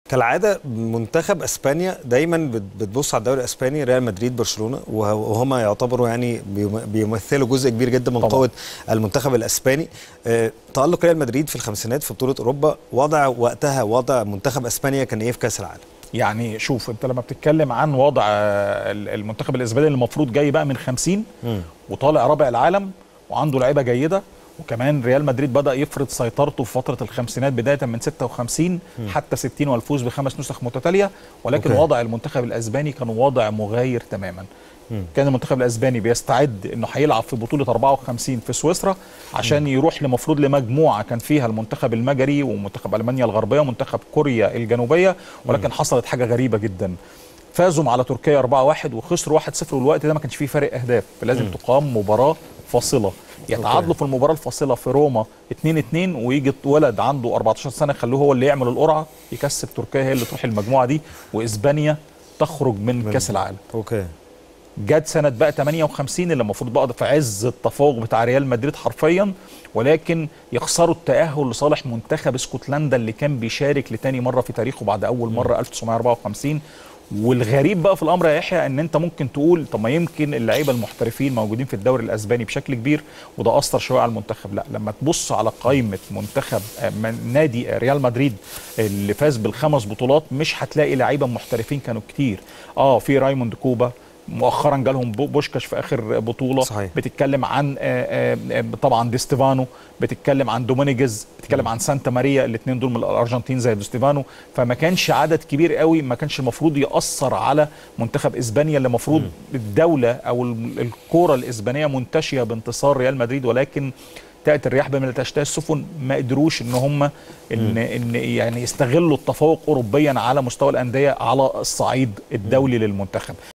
كالعاده منتخب اسبانيا دايما بت- بتبص على الدوري الاسباني ريال مدريد برشلونه وه- وهما يعتبروا يعني بيم- بيمثلوا جزء كبير جدا من طبعاً. قوه المنتخب الاسباني آه، تالق ريال مدريد في الخمسينات في بطوله اوروبا وضع وقتها وضع منتخب اسبانيا كان ايه في كاس العالم يعني شوف انت لما بتتكلم عن وضع آه، ال- المنتخب الاسباني اللي المفروض جاي بقى من 50 مم. وطالع رابع العالم وعنده لعيبه جيده وكمان ريال مدريد بدا يفرض سيطرته في فتره الخمسينات بدايه من 56 حتى 60 والفوز بخمس نسخ متتاليه ولكن أوكي. وضع المنتخب الاسباني كان وضع مغاير تماما كان المنتخب الاسباني بيستعد انه هيلعب في بطوله 54 في سويسرا عشان يروح لمفروض لمجموعه كان فيها المنتخب المجري ومنتخب المانيا الغربيه ومنتخب كوريا الجنوبيه ولكن حصلت حاجه غريبه جدا فازوا على تركيا 4-1 وخسروا 1-0 والوقت ده ما كانش فيه فرق اهداف فلازم تقام مباراه فاصله يتعادلوا في المباراه الفاصله في روما 2-2 ويجي ولد عنده 14 سنه خلوه هو اللي يعمل القرعه يكسب تركيا هي اللي تروح المجموعه دي واسبانيا تخرج من, من كاس العالم اوكي جت سنه بقى 58 اللي المفروض بقى في عز التفوق بتاع ريال مدريد حرفيا ولكن يخسروا التاهل لصالح منتخب اسكتلندا اللي كان بيشارك لتاني مره في تاريخه بعد اول مره 1954 والغريب بقى في الامر يا يحيى ان انت ممكن تقول طب ما يمكن اللعيبه المحترفين موجودين في الدوري الاسباني بشكل كبير وده اثر شويه على المنتخب لا لما تبص على قائمه منتخب آه، من نادي آه، ريال مدريد اللي فاز بالخمس بطولات مش هتلاقي لعيبه محترفين كانوا كتير اه في رايموند كوبا مؤخرا جالهم بو- بوشكاش في اخر بطوله صحيح. بتتكلم عن آه، آه، آه، طبعا دي ستيفانو بتتكلم عن دومينيجز بتتكلم عن سانتا ماريا الاثنين دول من الارجنتين زي دي ستيفانو فما كانش عدد كبير قوي ما كانش المفروض ياثر على منتخب اسبانيا اللي المفروض الدوله او ال- الكوره الاسبانيه منتشيه بانتصار ريال مدريد ولكن تاتي الرياح بما لا تشتهي السفن ما قدروش ان هم ان ان يعني يستغلوا التفوق اوروبيا على مستوى الانديه على الصعيد الدولي للمنتخب